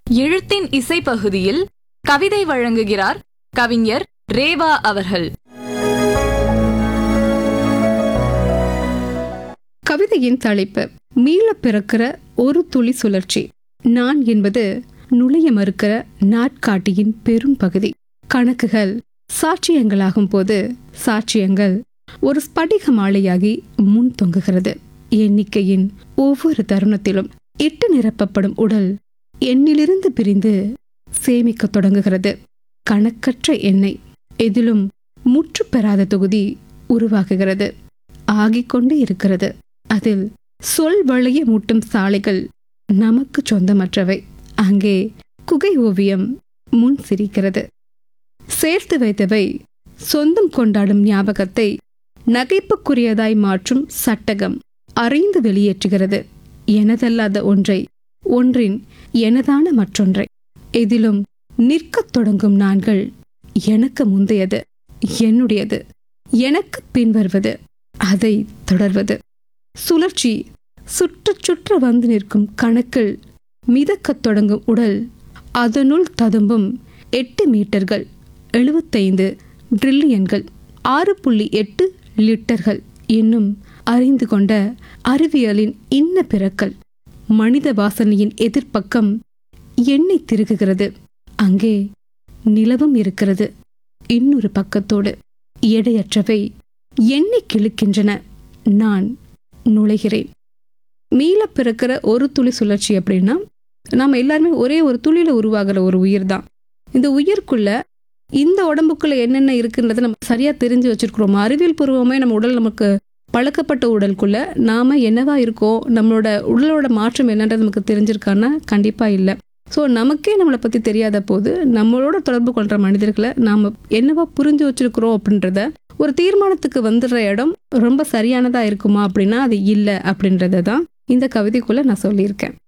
எழுத்தின் இசை பகுதியில் கவிதை வழங்குகிறார் கவிஞர் ரேவா அவர்கள் கவிதையின் தலைப்பு மீளப் பிறக்கிற ஒரு துளி சுழற்சி நான் என்பது நுழைய மறுக்கிற நாட்காட்டியின் பெரும் பகுதி கணக்குகள் சாட்சியங்களாகும் போது சாட்சியங்கள் ஒரு ஸ்படிக மாலையாகி முன் தொங்குகிறது எண்ணிக்கையின் ஒவ்வொரு தருணத்திலும் இட்டு நிரப்பப்படும் உடல் எண்ணிலிருந்து பிரிந்து சேமிக்கத் தொடங்குகிறது கணக்கற்ற எண்ணெய் எதிலும் முற்று பெறாத தொகுதி உருவாகுகிறது ஆகிக்கொண்டே இருக்கிறது அதில் சொல் வளைய மூட்டும் சாலைகள் நமக்கு சொந்தமற்றவை அங்கே குகை ஓவியம் முன் சிரிக்கிறது சேர்த்து வைத்தவை சொந்தம் கொண்டாடும் ஞாபகத்தை நகைப்புக்குரியதாய் மாற்றும் சட்டகம் அறிந்து வெளியேற்றுகிறது எனதல்லாத ஒன்றை ஒன்றின் எனதான மற்றொன்றை எதிலும் நிற்கத் தொடங்கும் நான்கள் எனக்கு முந்தையது என்னுடையது எனக்கு பின்வருவது அதை தொடர்வது சுழற்சி சுற்ற சுற்ற வந்து நிற்கும் கணக்கில் மிதக்கத் தொடங்கும் உடல் அதனுள் ததும்பும் எட்டு மீட்டர்கள் எழுபத்தைந்து ட்ரில்லியன்கள் ஆறு புள்ளி எட்டு லிட்டர்கள் என்னும் அறிந்து கொண்ட அறிவியலின் இன்ன பிறக்கல் மனித வாசனையின் எதிர்ப்பக்கம் எண்ணெய் திருகுகிறது அங்கே நிலவும் இருக்கிறது இன்னொரு பக்கத்தோடு எடையற்றவை எண்ணெய் கிழுக்கின்றன நான் நுழைகிறேன் மீளப் பிறக்கிற ஒரு துளி சுழற்சி அப்படின்னா நாம் எல்லாருமே ஒரே ஒரு துளியில உருவாகிற ஒரு உயிர் தான் இந்த உயிர்க்குள்ள இந்த உடம்புக்குள்ள என்னென்ன இருக்குன்றதை நம்ம சரியா தெரிஞ்சு வச்சிருக்கிறோம் அறிவியல் பூர்வமே நம்ம உடல் நமக்கு பழக்கப்பட்ட உடலுக்குள்ள நாம என்னவா இருக்கோம் நம்மளோட உடலோட மாற்றம் என்னன்றது நமக்கு தெரிஞ்சிருக்கான்னா கண்டிப்பா இல்லை ஸோ நமக்கே நம்மளை பத்தி தெரியாத போது நம்மளோட தொடர்பு கொள்ற மனிதர்களை நாம என்னவா புரிஞ்சு வச்சிருக்கிறோம் அப்படின்றத ஒரு தீர்மானத்துக்கு வந்துடுற இடம் ரொம்ப சரியானதா இருக்குமா அப்படின்னா அது இல்லை அப்படின்றத தான் இந்த கவிதைக்குள்ள நான் சொல்லியிருக்கேன்